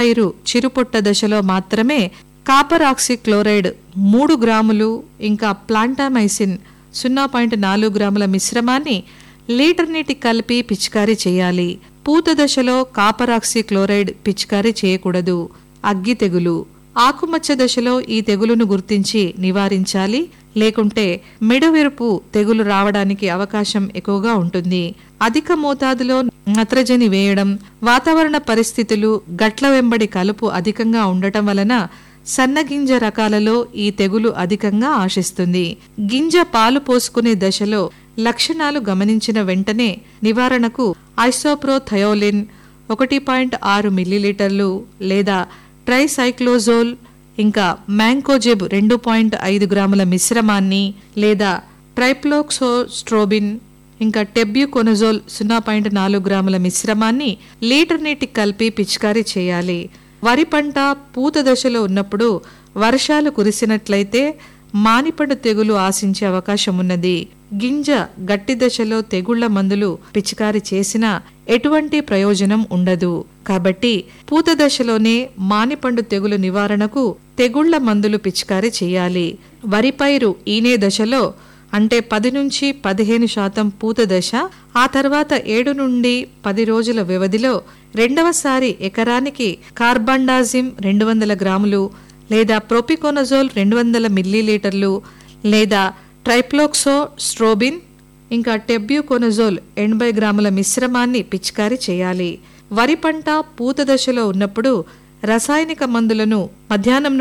పైరు చిరుపొట్ట దశలో మాత్రమే కాపర్ ఆక్సిక్లోరైడ్ మూడు గ్రాములు ఇంకా ప్లాంటామైసిన్ సున్నా పాయింట్ నాలుగు గ్రాముల మిశ్రమాన్ని లీటర్ నీటి కలిపి పిచికారీ చేయాలి పూత దశలో కాపర్ ఆక్సిక్లోరైడ్ పిచికారీ చేయకూడదు అగ్గి తెగులు ఆకుమచ్చ దశలో ఈ తెగులును గుర్తించి నివారించాలి లేకుంటే మెడవెరుపు తెగులు రావడానికి అవకాశం ఎక్కువగా ఉంటుంది అధిక మోతాదులో నత్రజని వేయడం వాతావరణ పరిస్థితులు గట్ల వెంబడి కలుపు అధికంగా ఉండటం వలన సన్నగింజ రకాలలో ఈ తెగులు అధికంగా ఆశిస్తుంది గింజ పాలు పోసుకునే దశలో లక్షణాలు గమనించిన వెంటనే నివారణకు ఐసోప్రోథయోలిన్ ఒకటి పాయింట్ ఆరు మిల్లీలీటర్లు లేదా ట్రైసైక్లోజోల్ ఇంకా మ్యాంకోజెబ్ రెండు పాయింట్ ఐదు గ్రాముల మిశ్రమాన్ని లేదా ట్రైప్లోక్సోస్ట్రోబిన్ ఇంకా టెబ్యూకొనజోల్ సున్నా పాయింట్ నాలుగు గ్రాముల మిశ్రమాన్ని లీటర్ నీటికి కలిపి పిచికారీ చేయాలి వరి పంట పూత దశలో ఉన్నప్పుడు వర్షాలు కురిసినట్లయితే మానిపండు తెగులు ఆశించే అవకాశం ఉన్నది గింజ గట్టి దశలో తెగుళ్ల మందులు పిచికారి చేసినా ఎటువంటి ప్రయోజనం ఉండదు కాబట్టి పూత దశలోనే మానిపండు తెగులు నివారణకు తెగుళ్ల మందులు పిచికారి చేయాలి వరి పైరు ఈనే దశలో అంటే పది నుంచి పదిహేను శాతం పూత దశ ఆ తర్వాత ఏడు నుండి పది రోజుల వ్యవధిలో రెండవసారి ఎకరానికి కార్బండాజిమ్ రెండు వందల గ్రాములు లేదా ప్రొపికోనజోల్ రెండు వందల మిల్లీలీటర్లు లేదా ట్రైప్లోక్సో స్ట్రోబిన్ ఇంకా టెబ్యూకోనజోల్ ఎనభై గ్రాముల మిశ్రమాన్ని పిచికారీ చేయాలి వరి పంట పూత దశలో ఉన్నప్పుడు రసాయనిక మందులను మధ్యాహ్నం